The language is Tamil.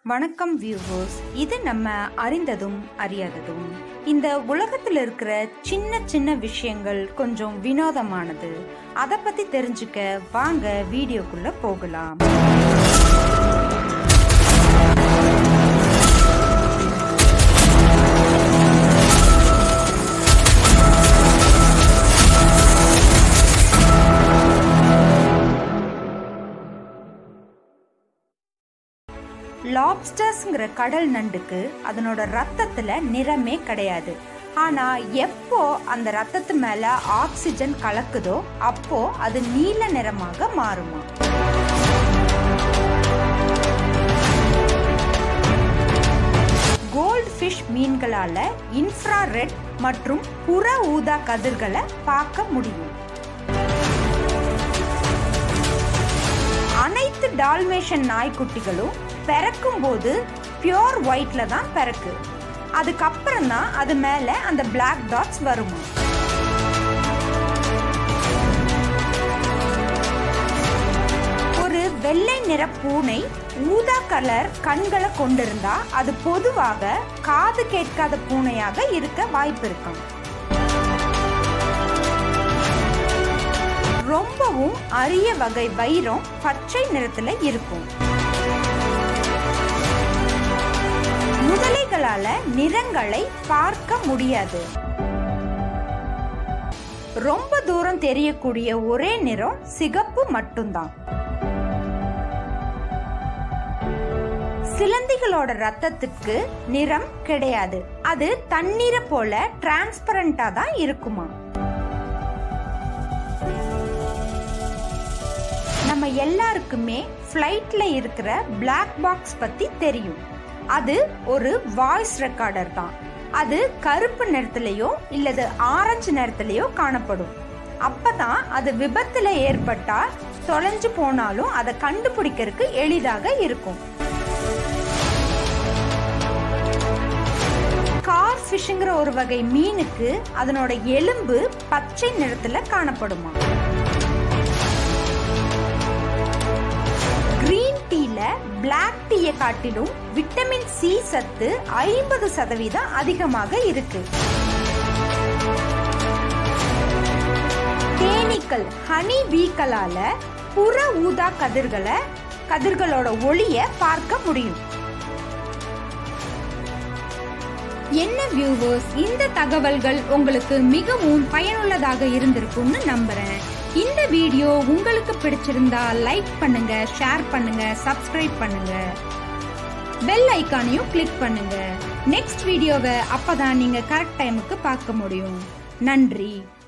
வணக்கம் வியூவர்ஸ் இது நம்ம அறிந்ததும் அறியாததும் இந்த உலகத்தில் இருக்கிற சின்ன சின்ன விஷயங்கள் கொஞ்சம் வினோதமானது அதை பத்தி தெரிஞ்சுக்க வாங்க வீடியோக்குள்ள போகலாம் லாப்ஸ்டர்ஸ்ங்கிற கடல் நண்டுக்கு அதனோட ரத்தத்துல நிறமே கிடையாது ஆனா எப்போ அந்த ரத்தத்து மேல ஆக்சிஜன் கலக்குதோ அப்போ அது நீல நிறமாக மாறுமா கோல்ட் ஃபிஷ் மீன்களால இன்ஃப்ராரெட் மற்றும் புற ஊதா கதிர்களை பார்க்க முடியும் அனைத்து டால்மேஷன் நாய்க்குட்டிகளும் பிறக்கும் போது பியோர் ஒயிட்ல தான் பிறக்கு அதுக்கப்புறம் தான் அது மேல அந்த பிளாக் டாட்ஸ் வருமா ஒரு வெள்ளை நிற பூனை ஊதா கலர் கண்களை கொண்டிருந்தா அது பொதுவாக காது கேட்காத பூனையாக இருக்க வாய்ப்பு இருக்கும் ரொம்பவும் அரிய வகை வைரம் பச்சை நிறத்துல இருக்கும் முதலைகளால நிறங்களை பார்க்க முடியாது ரொம்ப தூரம் தெரியக்கூடிய ஒரே நிறம் சிகப்பு மட்டும்தான் சிலந்திகளோட ரத்தத்துக்கு நிறம் கிடையாது அது தண்ணீரை போல டிரான்ஸ்பரண்டா தான் இருக்குமா நம்ம எல்லாருக்குமே ஃப்ளைட்ல இருக்கிற பிளாக் பாக்ஸ் பத்தி தெரியும் அது ஒரு வாய்ஸ் ரெக்கார்டர் தான் அது கருப்பு நிறத்திலேயோ இல்லது ஆரஞ்சு நிறத்திலேயோ காணப்படும் அப்பதான் அது விபத்துல ஏற்பட்டா தொலைஞ்சு போனாலும் அதை கண்டுபிடிக்கிறதுக்கு எளிதாக இருக்கும் கார் ஃபிஷ்ங்கிற ஒரு வகை மீனுக்கு அதனோட எலும்பு பச்சை நிறத்துல காணப்படுமா கிரீன் டீல பிளாக் டீயை காட்டிலும் விட்டமின் சி சத்து ஐம்பது சதவீதம் அதிகமாக இருக்கு தேனீக்கள் ஹனி பீக்களால புற ஊதா கதிர்களை கதிர்களோட ஒளிய பார்க்க முடியும் என்ன வியூவர்ஸ் இந்த தகவல்கள் உங்களுக்கு மிகவும் பயனுள்ளதாக இருந்திருக்கும்னு நம்புறேன் இந்த வீடியோ உங்களுக்கு பிடிச்சிருந்தா லைக் பண்ணுங்க ஷேர் பண்ணுங்க சப்ஸ்கிரைப் பண்ணுங்க பெல் ஐக்கானையும் கிளிக் பண்ணுங்க நெக்ஸ்ட் வீடியோவை அப்பதான் நீங்க கரெக்ட் டைமுக்கு பார்க்க முடியும் நன்றி